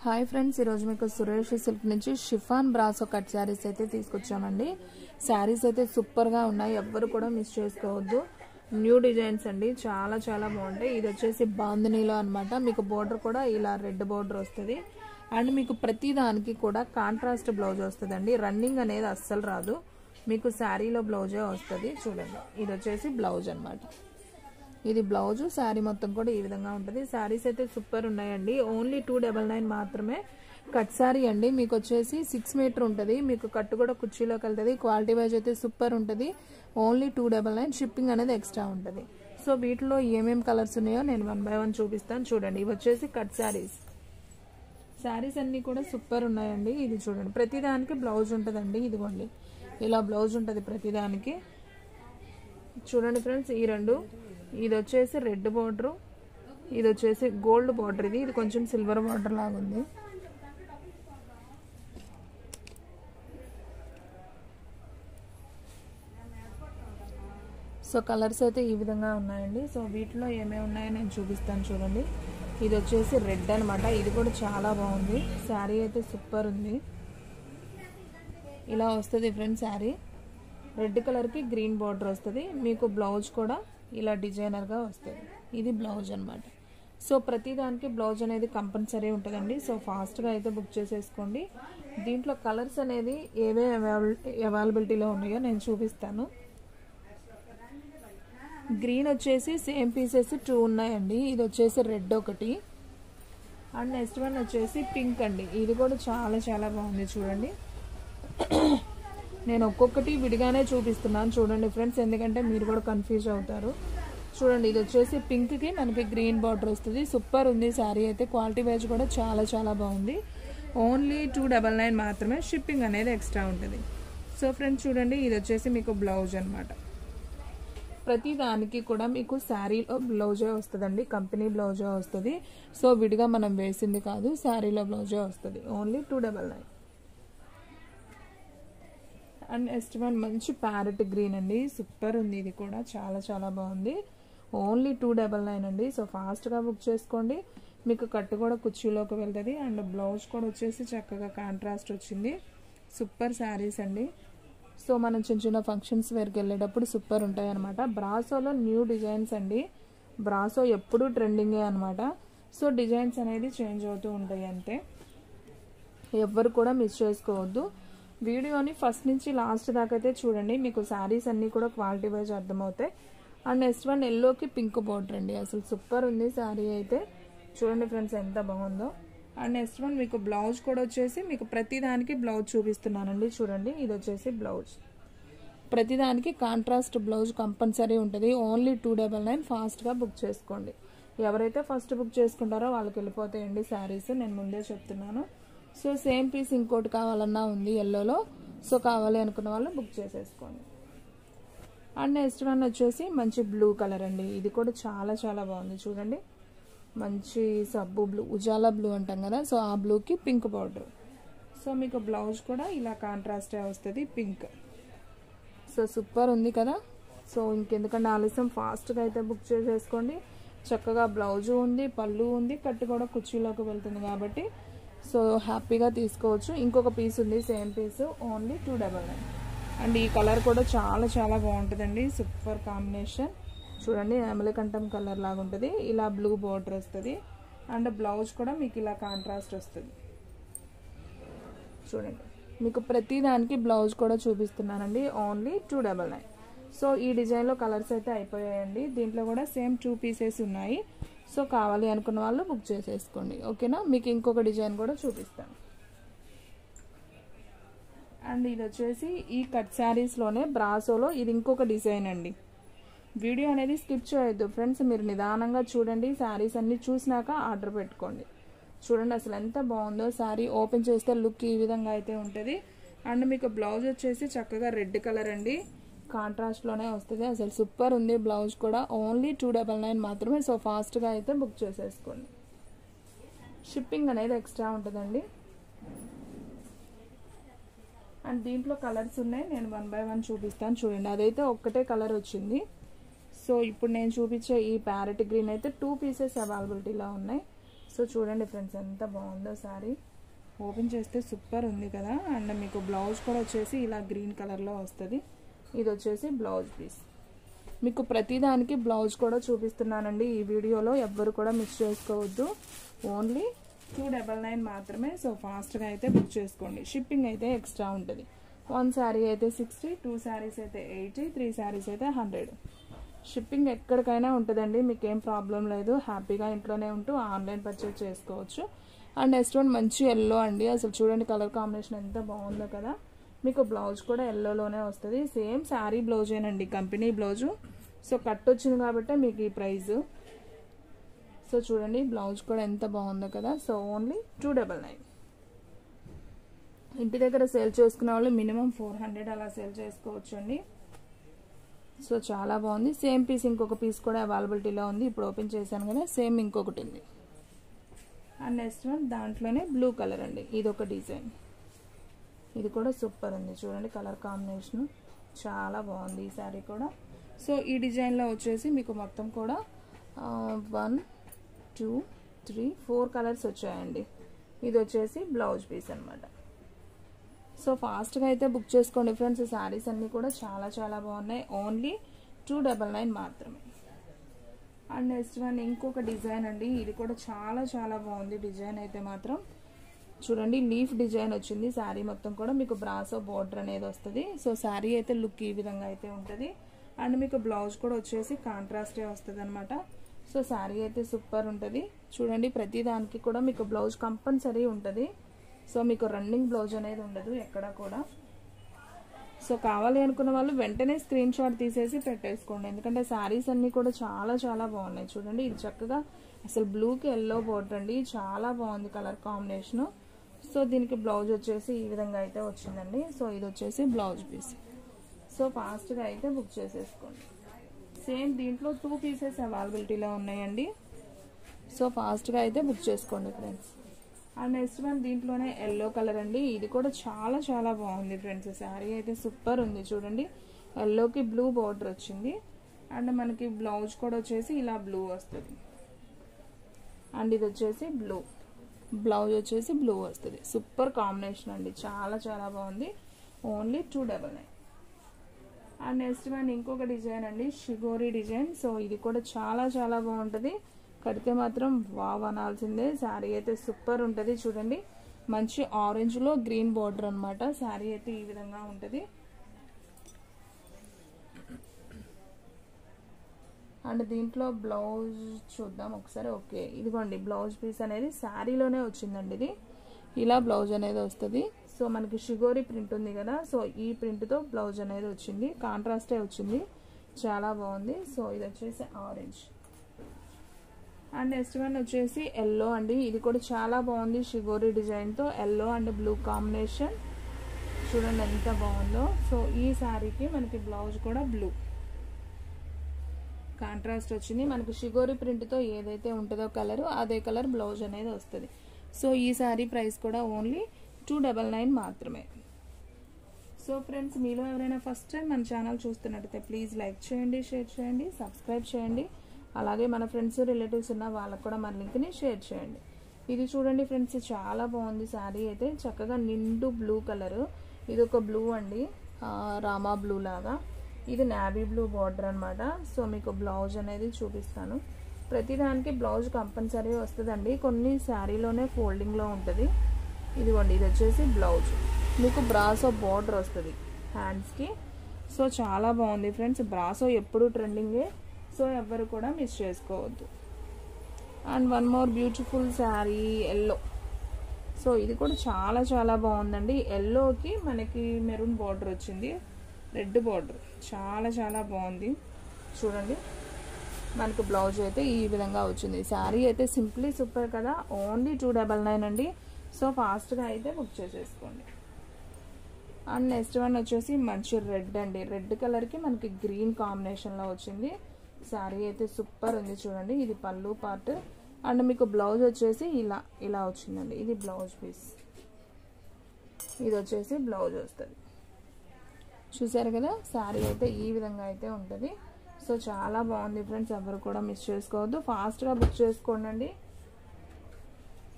hi friends ఈరోజు మీకు Suresh silk నుంచి షిఫాన్ బ్రాసో కట్ శారీస్ అయితే తీసుకొచ్చామండి శారీస్ అయితే సూపర్గా ఉన్నాయి ఎవ్వరు కూడా మిస్ చేసుకోవద్దు న్యూ డిజైన్స్ అండి చాలా చాలా బాగుంటాయి ఇది వచ్చేసి బాందినీలో అనమాట మీకు బోర్డర్ కూడా ఇలా రెడ్ బోర్డర్ వస్తుంది అండ్ మీకు ప్రతి దానికి కూడా కాంట్రాస్ట్ బ్లౌజ్ వస్తుందండి రన్నింగ్ అనేది అస్సలు రాదు మీకు శారీలో బ్లౌజే వస్తుంది చూడండి ఇది వచ్చేసి బ్లౌజ్ అనమాట ఇది బ్లౌజ్ శారీ మొత్తం కూడా ఈ విధంగా ఉంటుంది శారీస్ అయితే సూపర్ ఉన్నాయండి ఓన్లీ టూ డబల్ నైన్ మాత్రమే కట్ శారీ అండి మీకు వచ్చేసి సిక్స్ మీటర్ ఉంటుంది మీకు కట్టు కూడా కుర్చీలోకి వెళ్తుంది క్వాలిటీ వైజ్ అయితే సూపర్ ఉంటుంది only two double nine shipping అనేది ఎక్స్ట్రా ఉంటుంది సో వీటిలో ఏమేమి కలర్స్ ఉన్నాయో నేను వన్ బై వన్ చూపిస్తాను చూడండి ఇవి వచ్చేసి కట్ శారీస్ శారీస్ అన్నీ కూడా సూపర్ ఉన్నాయండి ఇది చూడండి ప్రతిదానికి బ్లౌజ్ ఉంటుందండి ఇదిగోండి ఇలా బ్లౌజ్ ఉంటుంది ప్రతిదానికి చూడండి ఫ్రెండ్స్ ఈ రెండు ఇది వచ్చేసి రెడ్ బార్డర్ ఇది వచ్చేసి గోల్డ్ బార్డర్ ఇది ఇది కొంచెం సిల్వర్ బార్డర్ లాగా ఉంది సో కలర్స్ అయితే ఈ విధంగా ఉన్నాయండి సో వీటిలో ఏమేమి ఉన్నాయో నేను చూపిస్తాను చూడండి ఇది వచ్చేసి రెడ్ అనమాట ఇది కూడా చాలా బాగుంది శారీ అయితే సూపర్ ఉంది ఇలా వస్తుంది ఫ్రెండ్స్ శారీ రెడ్ కలర్కి గ్రీన్ బార్డర్ వస్తుంది మీకు బ్లౌజ్ కూడా ఇలా డిజైనర్గా వస్తుంది ఇది బ్లౌజ్ అనమాట సో ప్రతి దానికి బ్లౌజ్ అనేది కంపల్సరీ ఉంటుందండి సో ఫాస్ట్గా అయితే బుక్ చేసేసుకోండి దీంట్లో కలర్స్ అనేది ఏవే అవైలబిలిటీలో ఉన్నాయో నేను చూపిస్తాను గ్రీన్ వచ్చేసి సేమ్ పీసెస్ టూ ఉన్నాయండి ఇది వచ్చేసి రెడ్ ఒకటి అండ్ నెక్స్ట్ వన్ వచ్చేసి పింక్ అండి ఇది కూడా చాలా చాలా బాగుంది చూడండి నేను ఒక్కొక్కటి విడిగానే చూపిస్తున్నాను చూడండి ఫ్రెండ్స్ ఎందుకంటే మీరు కూడా కన్ఫ్యూజ్ అవుతారు చూడండి ఇది వచ్చేసి పింక్కి మనకి గ్రీన్ బార్డర్ వస్తుంది సూపర్ ఉంది శారీ అయితే క్వాలిటీ వైజ్ కూడా చాలా చాలా బాగుంది ఓన్లీ టూ డబల్ నైన్ మాత్రమే షిప్పింగ్ అనేది ఎక్స్ట్రా ఉంటుంది సో ఫ్రెండ్స్ చూడండి ఇది వచ్చేసి మీకు బ్లౌజ్ అనమాట ప్రతి దానికి కూడా మీకు శారీలో బ్లౌజే వస్తుందండి కంపెనీ బ్లౌజే వస్తుంది సో విడిగా మనం వేసింది కాదు శారీలో బ్లౌజే వస్తుంది only two double nine and next one మంచి ప్యారెట్ గ్రీన్ అండి సూపర్ ఉంది ఇది కూడా చాలా చాలా బాగుంది ఓన్లీ టూ డబల్ నైన్ అండి సో ఫాస్ట్గా బుక్ చేసుకోండి మీకు కట్టు కూడా కుర్చీలోకి వెళ్తుంది అండ్ బ్లౌజ్ కూడా వచ్చేసి చక్కగా కాంట్రాస్ట్ వచ్చింది సూపర్ శారీస్ అండి సో మనం చిన్న చిన్న ఫంక్షన్స్ వేర్కి వెళ్ళేటప్పుడు సూపర్ ఉంటాయి అనమాట బ్రాసోలో న్యూ డిజైన్స్ అండి బ్రాసో ఎప్పుడూ ట్రెండింగే అనమాట సో డిజైన్స్ అనేది చేంజ్ అవుతూ ఉంటాయి అంతే ఎవ్వరు కూడా మిస్ చేసుకోవద్దు వీడియోని ఫస్ట్ నుంచి లాస్ట్ దాకా అయితే చూడండి మీకు శారీస్ అన్నీ కూడా క్వాలిటీ వైజ్ అర్థమవుతాయి అండ్ నెక్స్ట్ వన్ ఎల్లోకి పింక్ బోర్డర్ అండి అసలు సూపర్ ఉంది శారీ అయితే చూడండి ఫ్రెండ్స్ ఎంత బాగుందో అండ్ నెక్స్ట్ వన్ మీకు బ్లౌజ్ కూడా వచ్చేసి మీకు ప్రతిదానికి బ్లౌజ్ చూపిస్తున్నానండి చూడండి ఇది వచ్చేసి బ్లౌజ్ ప్రతిదానికి కాంట్రాస్ట్ బ్లౌజ్ కంపల్సరీ ఉంటుంది ఓన్లీ టూ డబల్ నైన్ ఫాస్ట్గా బుక్ చేసుకోండి ఎవరైతే ఫస్ట్ బుక్ చేసుకుంటారో వాళ్ళకి వెళ్ళిపోతాయండి శారీస్ నేను ముందే చెప్తున్నాను సో సేమ్ పీస్ ఇంకోటి కావాలన్నా ఉంది ఎల్లోలో సో కావాలి అనుకున్న వాళ్ళు బుక్ చేసేసుకోండి అండ్ నెక్స్ట్ వన్ వచ్చేసి మంచి బ్లూ కలర్ అండి ఇది కూడా చాలా చాలా బాగుంది చూడండి మంచి సబ్బు బ్లూ ఉజాలా బ్లూ అంటాం కదా సో ఆ బ్లూకి పింక్ బార్డర్ సో మీకు బ్లౌజ్ కూడా ఇలా కాంట్రాస్టే వస్తుంది పింక్ సో సూపర్ ఉంది కదా సో ఇంకెందుకంటే ఆలస్యం ఫాస్ట్గా అయితే బుక్ చేసేసుకోండి చక్కగా బ్లౌజు ఉంది పళ్ళు ఉంది కట్టు కూడా కుర్చీలోకి వెళ్తుంది కాబట్టి సో హ్యాపీగా తీసుకోవచ్చు ఇంకొక పీస్ ఉంది same piece only two double nine and ఈ కలర్ కూడా చాలా చాలా బాగుంటుందండి సూపర్ కాంబినేషన్ చూడండి అమలకంఠం కలర్ లాగా ఉంటుంది ఇలా బ్లూ బార్డర్ వస్తుంది అండ్ బ్లౌజ్ కూడా మీకు ఇలా కాంట్రాస్ట్ వస్తుంది చూడండి మీకు ప్రతి దానికి బ్లౌజ్ కూడా చూపిస్తున్నానండి only two double nine so ఈ డిజైన్లో కలర్స్ అయితే అయిపోయాయండి దీంట్లో కూడా సేమ్ టూ పీసెస్ ఉన్నాయి సో కావాలి అనుకున్న వాళ్ళు బుక్ చేసేసుకోండి ఓకేనా మీకు ఇంకొక డిజైన్ కూడా చూపిస్తాను అండ్ ఇది వచ్చేసి ఈ కట్ శారీస్లోనే బ్రాసోలో ఇది ఇంకొక డిజైన్ అండి వీడియో అనేది స్కిప్ చేయొద్దు ఫ్రెండ్స్ మీరు నిదానంగా చూడండి శారీస్ అన్ని చూసినాక ఆర్డర్ పెట్టుకోండి చూడండి అసలు ఎంత బాగుందో శారీ ఓపెన్ చేస్తే లుక్ ఈ విధంగా అయితే ఉంటుంది అండ్ మీకు బ్లౌజ్ వచ్చేసి చక్కగా రెడ్ కలర్ అండి కాంట్రాస్ట్లోనే వస్తుంది అసలు సూపర్ ఉంది బ్లౌజ్ కూడా ఓన్లీ టూ డబల్ నైన్ మాత్రమే సో ఫాస్ట్గా అయితే బుక్ చేసేసుకోండి షిప్పింగ్ అనేది ఎక్స్ట్రా ఉంటుందండి అండ్ దీంట్లో కలర్స్ ఉన్నాయి నేను వన్ బై వన్ చూపిస్తాను చూడండి అదైతే ఒక్కటే కలర్ వచ్చింది సో ఇప్పుడు నేను చూపించే ఈ ప్యారెట్ గ్రీన్ అయితే టూ పీసెస్ అవైలబిలిటీలో ఉన్నాయి సో చూడండి ఫ్రెండ్స్ ఎంత బాగుందో శారీ ఓపెన్ చేస్తే సూపర్ ఉంది కదా అండ్ మీకు బ్లౌజ్ కూడా వచ్చేసి ఇలా గ్రీన్ కలర్లో వస్తుంది ఇది వచ్చేసి బ్లౌజ్ పీస్ మీకు ప్రతిదానికి బ్లౌజ్ కూడా చూపిస్తున్నానండి ఈ వీడియోలో ఎవ్వరు కూడా మిస్ చేసుకోవద్దు ఓన్లీ టూ డబల్ నైన్ మాత్రమే సో ఫాస్ట్గా అయితే బుక్ చేసుకోండి షిప్పింగ్ అయితే ఎక్స్ట్రా ఉంటుంది వన్ శారీ అయితే సిక్స్టీ టూ శారీస్ అయితే ఎయిటీ త్రీ శారీస్ అయితే హండ్రెడ్ షిప్పింగ్ ఎక్కడికైనా ఉంటుందండి మీకు ఏం ప్రాబ్లం లేదు హ్యాపీగా ఇంట్లోనే ఉంటూ ఆన్లైన్ పర్చేస్ చేసుకోవచ్చు అండ్ నెక్స్ట్ వన్ మంచి ఎల్లో అండి అసలు చూడండి కలర్ కాంబినేషన్ ఎంత బాగుందో కదా మీకు బ్లౌజ్ కూడా ఎల్లోలోనే వస్తుంది సేమ్ శారీ బ్లౌజేనండి కంపెనీ బ్లౌజు సో కట్ వచ్చింది కాబట్టి మీకు ఈ ప్రైస్ సో చూడండి బ్లౌజ్ కూడా ఎంత బాగుందో కదా so only two double nine ఇంటి దగ్గర సేల్ చేసుకునే వాళ్ళు మినిమం ఫోర్ హండ్రెడ్ అలా సేల్ చేసుకోవచ్చు అండి సో చాలా బాగుంది సేమ్ పీస్ ఇంకొక పీస్ కూడా అవైలబిలిటీలో ఉంది ఇప్పుడు ఓపెన్ చేశాను కదా సేమ్ ఇంకొకటి ఉంది అండ్ నెక్స్ట్ వన్ దాంట్లోనే బ్లూ కలర్ అండి ఇది ఒక డిజైన్ ఇది కూడా సూపర్ ఉంది చూడండి కలర్ కాంబినేషన్ చాలా బాగుంది ఈ శారీ కూడా సో ఈ డిజైన్లో వచ్చేసి మీకు మొత్తం కూడా one two three four colours వచ్చాయండి ఇది వచ్చేసి బ్లౌజ్ పీస్ అనమాట సో ఫాస్ట్గా అయితే బుక్ చేసుకోండి ఫ్రెండ్స్ శారీస్ అన్నీ కూడా చాలా చాలా బాగున్నాయి ఓన్లీ టూ డబల్ నైన్ మాత్రమే అండ్ నెక్స్ట్ వన్ ఇంకొక డిజైన్ అండి ఇది కూడా చాలా చాలా బాగుంది డిజైన్ అయితే మాత్రం చూడండి లీఫ్ డిజైన్ వచ్చింది శారీ మొత్తం కూడా మీకు బ్రాసో బోర్డర్ అనేది వస్తుంది సో శారీ అయితే లుక్ ఈ విధంగా అయితే ఉంటుంది అండ్ మీకు బ్లౌజ్ కూడా వచ్చేసి కాంట్రాస్టే వస్తుంది అనమాట సో శారీ అయితే సూపర్ ఉంటుంది చూడండి ప్రతి దానికి కూడా మీకు బ్లౌజ్ కంపల్సరీ ఉంటుంది సో మీకు రన్నింగ్ బ్లౌజ్ అనేది ఉండదు ఎక్కడ కూడా సో కావాలి అనుకున్న వాళ్ళు వెంటనే స్క్రీన్ షాట్ తీసేసి పెట్టేసుకోండి ఎందుకంటే శారీస్ అన్నీ కూడా చాలా చాలా బాగున్నాయి చూడండి ఇది చక్కగా అసలు బ్లూకి ఎల్లో బోర్డర్ అండి చాలా బాగుంది కలర్ కాంబినేషను సో దీనికి బ్లౌజ్ వచ్చేసి ఈ విధంగా అయితే వచ్చిందండి సో ఇది వచ్చేసి బ్లౌజ్ పీస్ సో ఫాస్ట్గా అయితే బుక్ చేసేసుకోండి సేమ్ దీంట్లో టూ పీసెస్ అవైలబిలిటీలో ఉన్నాయండి సో ఫాస్ట్గా అయితే బుక్ చేసుకోండి ఫ్రెండ్స్ అండ్ నెక్స్ట్ వన్ దీంట్లోనే ఎల్లో కలర్ అండి ఇది కూడా చాలా చాలా బాగుంది ఫ్రెండ్స్ శారీ అయితే సూపర్ ఉంది చూడండి ఎల్లోకి బ్లూ బార్డర్ వచ్చింది అండ్ మనకి బ్లౌజ్ కూడా వచ్చేసి ఇలా బ్లూ వస్తుంది అండ్ ఇది వచ్చేసి బ్లూ బ్లౌజ్ వచ్చేసి బ్లూ వస్తుంది సూపర్ కాంబినేషన్ అండి చాలా చాలా బాగుంది only two double nine and next one ఇంకొక డిజైన్ అండి షిగోరి డిజైన్ సో ఇది కూడా చాలా చాలా బాగుంటుంది కడితే మాత్రం వావ్ అనాల్సిందే శారీ అయితే సూపర్ ఉంటుంది చూడండి మంచి ఆరెంజ్లో గ్రీన్ బార్డర్ అనమాట శారీ అయితే ఈ విధంగా ఉంటుంది అండ్ దీంట్లో బ్లౌజ్ చూద్దాం ఒకసారి ఓకే ఇదిగోండి బ్లౌజ్ పీస్ అనేది శారీలోనే వచ్చిందండి ఇది ఇలా బ్లౌజ్ అనేది వస్తుంది సో మనకి షిగోరి ప్రింట్ ఉంది కదా సో ఈ ప్రింట్తో బ్లౌజ్ అనేది వచ్చింది కాంట్రాస్టే వచ్చింది చాలా బాగుంది సో ఇది వచ్చేసి ఆరెంజ్ అండ్ నెక్స్ట్ వన్ వచ్చేసి ఎల్లో అండి ఇది కూడా చాలా బాగుంది షిగోరి డిజైన్తో ఎల్లో అండ్ బ్లూ కాంబినేషన్ చూడండి ఎంత బాగుందో సో ఈ శారీకి మనకి బ్లౌజ్ కూడా బ్లూ కాంట్రాస్ట్ వచ్చింది మనకి షిగోరి ప్రింట్తో ఏదైతే ఉంటుందో కలర్ అదే కలర్ బ్లౌజ్ అనేది వస్తుంది సో ఈ శారీ ప్రైస్ కూడా ఓన్లీ టూ డబల్ నైన్ మాత్రమే సో ఫ్రెండ్స్ మీలో ఎవరైనా ఫస్ట్ టైం మన ఛానల్ చూస్తున్నట్టయితే ప్లీజ్ లైక్ చేయండి షేర్ చేయండి సబ్స్క్రైబ్ చేయండి అలాగే మన ఫ్రెండ్స్ రిలేటివ్స్ ఉన్న వాళ్ళకు కూడా మన లింక్ని షేర్ చేయండి ఇది చూడండి ఫ్రెండ్స్ చాలా బాగుంది శారీ అయితే చక్కగా నిండు బ్లూ కలర్ ఇది ఒక బ్లూ అండి రామా బ్లూ లాగా ఇది నావీ బ్లూ బార్డర్ అనమాట సో మీకు బ్లౌజ్ అనేది చూపిస్తాను ప్రతిదానికి బ్లౌజ్ కంపల్సరీ వస్తుందండి కొన్ని శారీలోనే ఫోల్డింగ్లో ఉంటుంది ఇదిగోండి ఇది వచ్చేసి బ్లౌజ్ మీకు బ్రాసో బార్డర్ వస్తుంది హ్యాండ్స్కి సో చాలా బాగుంది ఫ్రెండ్స్ బ్రాసో ఎప్పుడు ట్రెండింగే సో ఎవ్వరు కూడా మిస్ చేసుకోవద్దు and one more beautiful sari yellow so ఇది కూడా చాలా చాలా బాగుందండి ఎల్లోకి మనకి మెరూన్ బార్డర్ వచ్చింది రెడ్ బార్డర్ చాలా చాలా బాగుంది చూడండి మనకు బ్లౌజ్ అయితే ఈ విధంగా వచ్చింది శారీ అయితే సింప్లీ సూపర్ కదా ఓన్లీ టూ డబల్ నైన్ అండి సో ఫాస్ట్గా అయితే బుక్ చేసేసుకోండి అండ్ నెక్స్ట్ వన్ వచ్చేసి మంచి రెడ్ అండి రెడ్ కలర్కి మనకి గ్రీన్ కాంబినేషన్లో వచ్చింది శారీ అయితే సూపర్ ఉంది చూడండి ఇది పళ్ళు పార్ట్ అండ్ మీకు బ్లౌజ్ వచ్చేసి ఇలా ఇలా వచ్చిందండి ఇది బ్లౌజ్ పీస్ ఇది వచ్చేసి బ్లౌజ్ వస్తుంది చూసారు కదా శారీ అయితే ఈ విధంగా అయితే ఉంటుంది సో చాలా బాగుంది ఫ్రెండ్స్ ఎవరు కూడా మిస్ చేసుకోవద్దు ఫాస్ట్గా బుక్ చేసుకోండి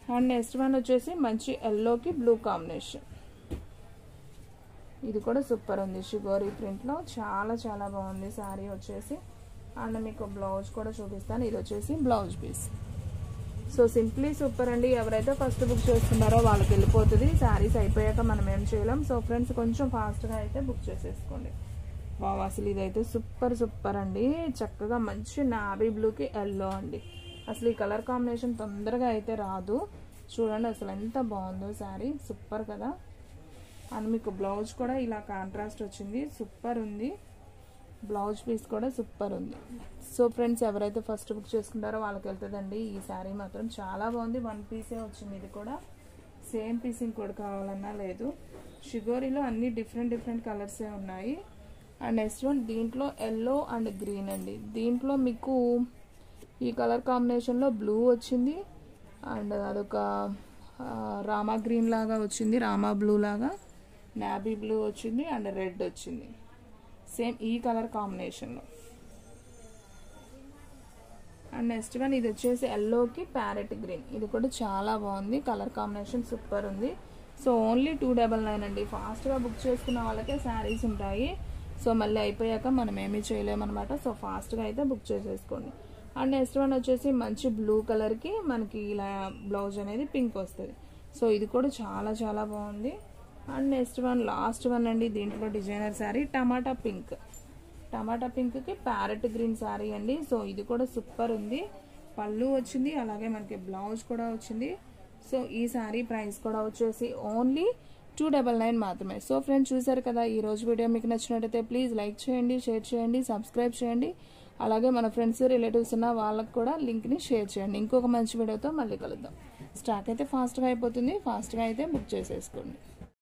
అండ్ నెక్స్ట్ వన్ వచ్చేసి మంచి ఎల్లోకి బ్లూ కాంబినేషన్ ఇది కూడా సూపర్ ఉంది షిగోరీ ప్రింట్లో చాలా చాలా బాగుంది శారీ వచ్చేసి అండ్ మీకు బ్లౌజ్ కూడా చూపిస్తాను ఇది వచ్చేసి blouse piece so simply super అండి ఎవరైతే ఫస్ట్ బుక్ చేస్తున్నారో వాళ్ళకి వెళ్ళిపోతుంది శారీస్ అయిపోయాక మనం ఏం చేయలేం సో ఫ్రెండ్స్ కొంచెం ఫాస్ట్గా అయితే బుక్ చేసేసుకోండి వావ్ అసలు ఇదైతే సూపర్ సూపర్ అండి చక్కగా మంచి నావీ బ్లూకి ఎల్లో అండి అసలు ఈ కలర్ కాంబినేషన్ తొందరగా అయితే రాదు చూడండి అసలు ఎంత బాగుందో శారీ సూపర్ కదా అండ్ మీకు బ్లౌజ్ కూడా ఇలా కాంట్రాస్ట్ వచ్చింది సూపర్ ఉంది బ్లౌజ్ పీస్ కూడా సూపర్ ఉంది సో ఫ్రెండ్స్ ఎవరైతే ఫస్ట్ బుక్ చేసుకుంటారో వాళ్ళకి వెళ్తుందండి ఈ శారీ మాత్రం చాలా బాగుంది వన్ పీసే వచ్చింది ఇది కూడా సేమ్ పీస్ ఇంకోటి కావాలన్నా లేదు షుగోరీలో అన్ని డిఫరెంట్ డిఫరెంట్ కలర్సే ఉన్నాయి అండ్ నెక్స్ట్ వన్ దీంట్లో ఎల్లో అండ్ గ్రీన్ అండి దీంట్లో మీకు ఈ కలర్ కాంబినేషన్లో బ్లూ వచ్చింది అండ్ అదొక రామా గ్రీన్ లాగా వచ్చింది రామా బ్లూ లాగా నాబీ బ్లూ వచ్చింది అండ్ రెడ్ వచ్చింది సేమ్ ఈ కలర్ కాంబినేషన్లో అండ్ నెక్స్ట్ వన్ ఇది వచ్చేసి ఎల్లోకి ప్యారెట్ గ్రీన్ ఇది కూడా చాలా బాగుంది కలర్ కాంబినేషన్ సూపర్ ఉంది so only two double nine అండి ఫాస్ట్గా బుక్ చేసుకున్న వాళ్ళకే శారీస్ ఉంటాయి సో మళ్ళీ అయిపోయాక మనం ఏమీ చేయలేమన్నమాట సో ఫాస్ట్గా అయితే బుక్ చేసేసుకోండి అండ్ నెక్స్ట్ వన్ వచ్చేసి మంచి బ్లూ కలర్కి మనకి ఇలా బ్లౌజ్ అనేది పింక్ వస్తుంది సో ఇది కూడా చాలా చాలా బాగుంది and next one last one అండి దీంట్లో designer sari tomato pink tomato పింక్కి ప్యారెట్ గ్రీన్ శారీ అండి సో ఇది కూడా సూపర్ ఉంది పళ్ళు వచ్చింది అలాగే మనకి బ్లౌజ్ కూడా వచ్చింది సో ఈ శారీ ప్రైస్ కూడా వచ్చేసి ఓన్లీ టూ డబల్ నైన్ మాత్రమే సో ఫ్రెండ్స్ చూసారు కదా ఈ రోజు వీడియో మీకు నచ్చినట్టయితే ప్లీజ్ లైక్ చేయండి షేర్ చేయండి సబ్స్క్రైబ్ చేయండి అలాగే మన ఫ్రెండ్స్ రిలేటివ్స్ ఉన్న వాళ్ళకు కూడా లింక్ని షేర్ చేయండి ఇంకొక మంచి వీడియోతో మళ్ళీ కలుద్దాం స్టాక్ అయితే ఫాస్ట్గా అయిపోతుంది ఫాస్ట్గా అయితే బుక్ చేసేసుకోండి